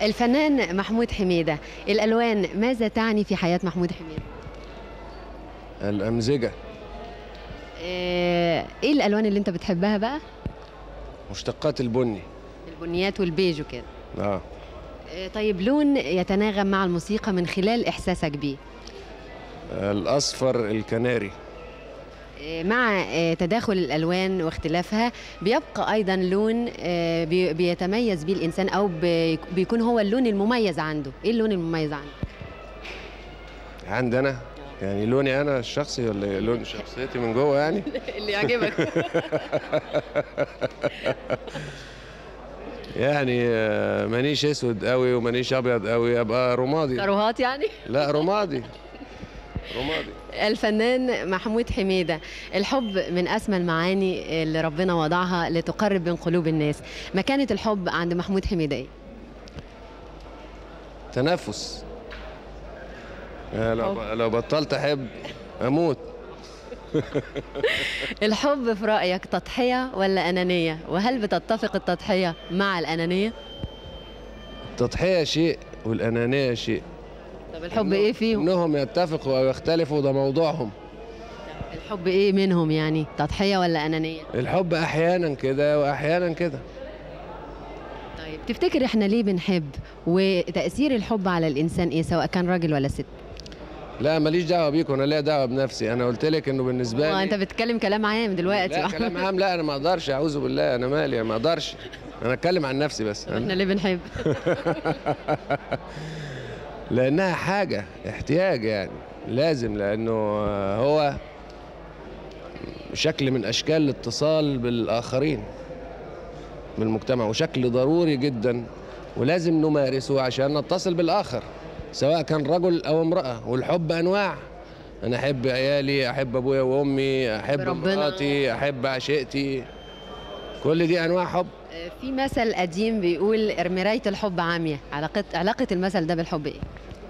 الفنان محمود حميدة الألوان ماذا تعني في حياة محمود حميدة؟ الأمزجة آه، إيه الألوان اللي أنت بتحبها بقى؟ مشتقات البني البنيات والبيج وكده اه آه، طيب لون يتناغم مع الموسيقى من خلال إحساسك بيه الأصفر الكناري آه، مع آه، تداخل الألوان واختلافها بيبقى أيضا لون آه، بي- بيتميز بيه الإنسان أو بي- بيكون هو اللون المميز عنده إيه اللون المميز عنده؟ عندنا يعني لوني أنا الشخصي ولا لون شخصيتي من جوه يعني اللي يعجبك يعني آه، مانيش اسود قوي ومانيش ابيض قوي ابقى رمادي كروهات يعني لا رمادي رمادي الفنان محمود حميدة الحب من أسمى المعاني اللي ربنا وضعها لتقرب بين قلوب الناس مكانة الحب عند محمود حميدة إيه؟ تنفس آه، لو لو بطلت احب اموت الحب في رأيك تضحية ولا أنانية وهل بتتفق التضحية مع الأنانية؟ التضحيه شيء والانانيه شيء طب الحب إيه فيهم؟ انهم يتفقوا او يختلفوا ده موضوعهم الحب إيه منهم يعني تضحية ولا أنانية؟ الحب احيانا كده واحيانا كده طيب تفتكر إحنا ليه بنحب وتأثير الحب على الإنسان إيه سواء كان راجل ولا ست؟ لا ماليش دعوه بيكم انا ليا دعوه بنفسي انا قلت لك انه بالنسبه هو لي أنت بتتكلم كلام عام دلوقتي لا كلام عام لا انا ما اقدرش اعوذ بالله انا مالي ما اقدرش انا اتكلم عن نفسي بس إحنا أنا ليه بنحب؟ لانها حاجه احتياج يعني لازم لانه هو شكل من اشكال الاتصال بالاخرين بالمجتمع وشكل ضروري جدا ولازم نمارسه عشان نتصل بالاخر سواء كان رجل او امراه والحب انواع انا احب عيالي احب ابويا وامي احب بربنا. مراتي احب عشيقتي كل دي انواع حب في مثل قديم بيقول مراية الحب عامية علاقة علاقة المثل ده بالحب ايه؟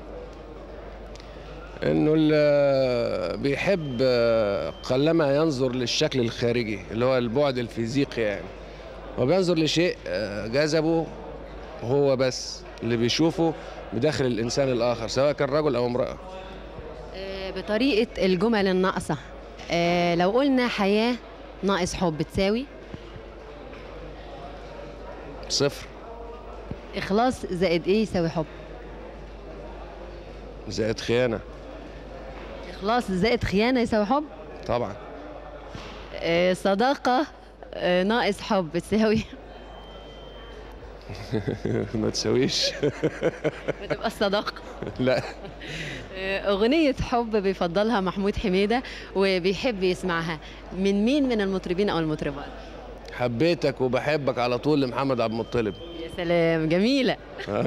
انه اللي بيحب قلما ينظر للشكل الخارجي اللي هو البعد الفيزيقي يعني هو بينظر لشيء جذبه هو بس اللي بيشوفه بداخل الانسان الاخر سواء كان رجل او امراه آه، بطريقة الجمل الناقصة آه، لو قلنا حياة ناقص حب تساوي صفر إخلاص زائد إيه يساوي حب زائد خيانه إخلاص زائد خيانة يساوي حب طبعا آه، صداقة آه، ناقص حب تساوي ما تسويش بتبقى الصداقة لا آه، أغنية حب بيفضلها محمود حميدة وبيحب يسمعها من مين من المطربين أو المطربات حبيتك وبحبك على طول لمحمد عبد المطلب يا سلام جميلة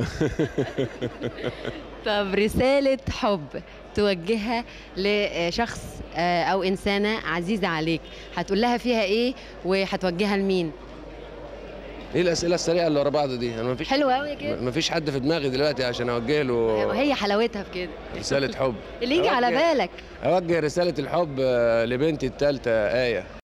طب رسالة حب توجهها لشخص آه، أو إنسانة عزيزة عليك هتقول لها فيها إيه وهتوجهها لمين؟ ايه الاسئله السريعه اللي ورا بعض دي انا مفيش حلوة أوي كده ما فيش حد في دماغي دلوقتي عشان اوجه له وهي حلاوتها في كده رساله حب اللي يجي على أوجه- بالك اوجه رساله الحب آه، لبنتي الثالثه ايه